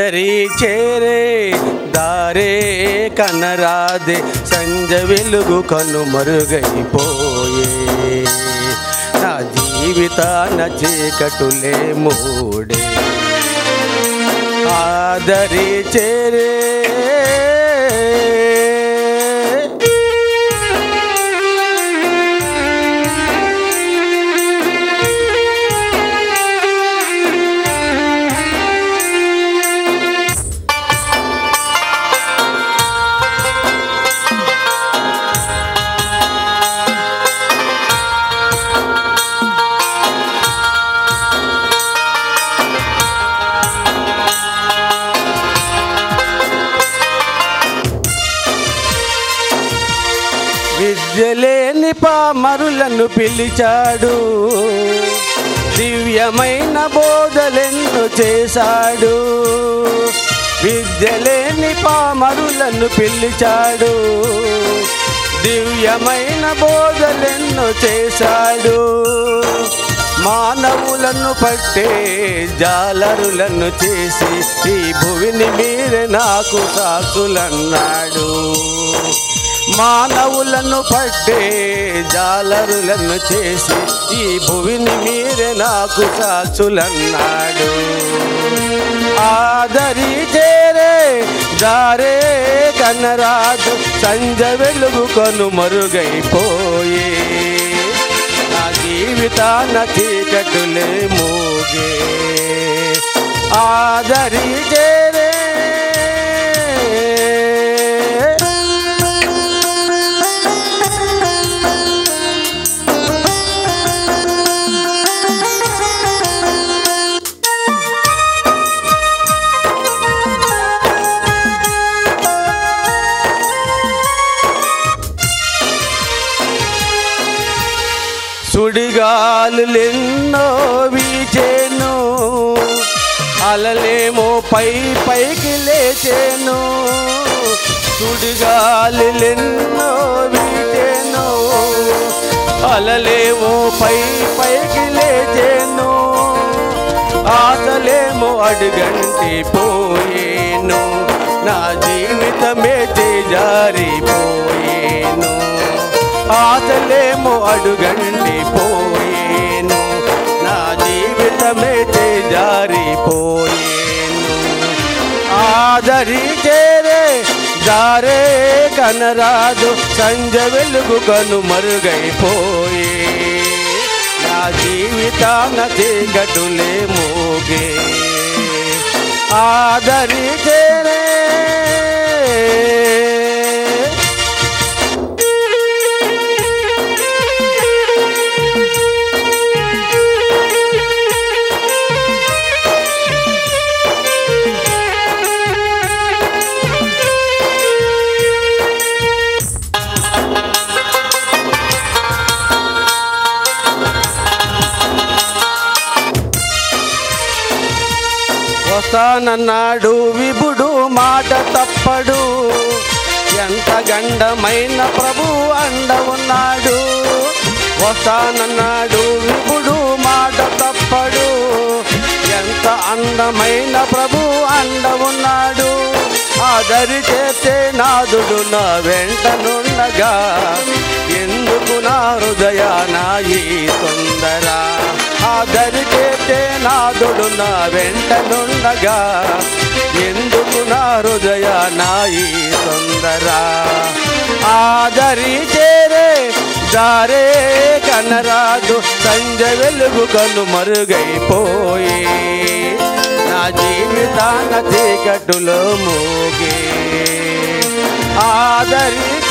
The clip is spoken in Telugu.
ఆదరి చేరే దారే కనరాదే సంజ వెలుగు కనుమరుగైపోయే నా జీవితాన చీకటులే మూడే ఆదరి చేరే విద్యలేని పామరులను పిలిచాడు దివ్యమైన బోధలెన్ను చేశాడు విద్యలేని పామరులను పిలిచాడు దివ్యమైన బోధలెన్ను చేశాడు మానవులను పట్టే జాలరులను చేసి ఈ భువిని మీరే నాకు సాకులన్నాడు మానవులను పట్టే జాలరులను చేసి ఈ భువిని మీరే నాకు సాక్షులన్నాడు ఆదరి చేరే దారే కనరాదు సంజ వెలుగు కొను మరుగైపోయే నా జీవితాన చీకటులే మోగే ఆదరి చేరే సుడిగాలులెన్నో వీచేను అలలేమో పై పైకి లేచేను సుడిగాలులెన్నో వీచేను అలలేమో పై పైకి లేచేను ఆశలేమో అడుగంటి పోయేను నా జీవితమే జారిపోయేను ఆశలేమో అడుగండి పోయేను నా జీవితమే జారిపోయేను ఆదరి చేరే జారే కనరాదు సంజ వెలుగు కను మరుగైపోయే నా జీవితాన చీకటులే మోగే ఆదరి చేరే వస్తానన్నాడు విభుడు మాట తప్పడు ఎంత గండమైన ప్రభు అండ ఉన్నాడు వస్తానన్నాడు విభుడు మాట తప్పడు ఎంత అందమైన ప్రభు అండ ఉన్నాడు ఆదరి చేసే నాదుడు నా వెంట నుండగా ఎందుకు నా హృదయాన ఈ తొందర ఆదరి చేసే నాదుడు నా వెంట నుండగా ఎందుకు నా హృదయాన ఈ తొందర ఆదరి చేరే దారే కనరాదు సంజ వెలుగు కను మరుగైపోయే నా జీవితాన చీకటులో మోగే ఆదరి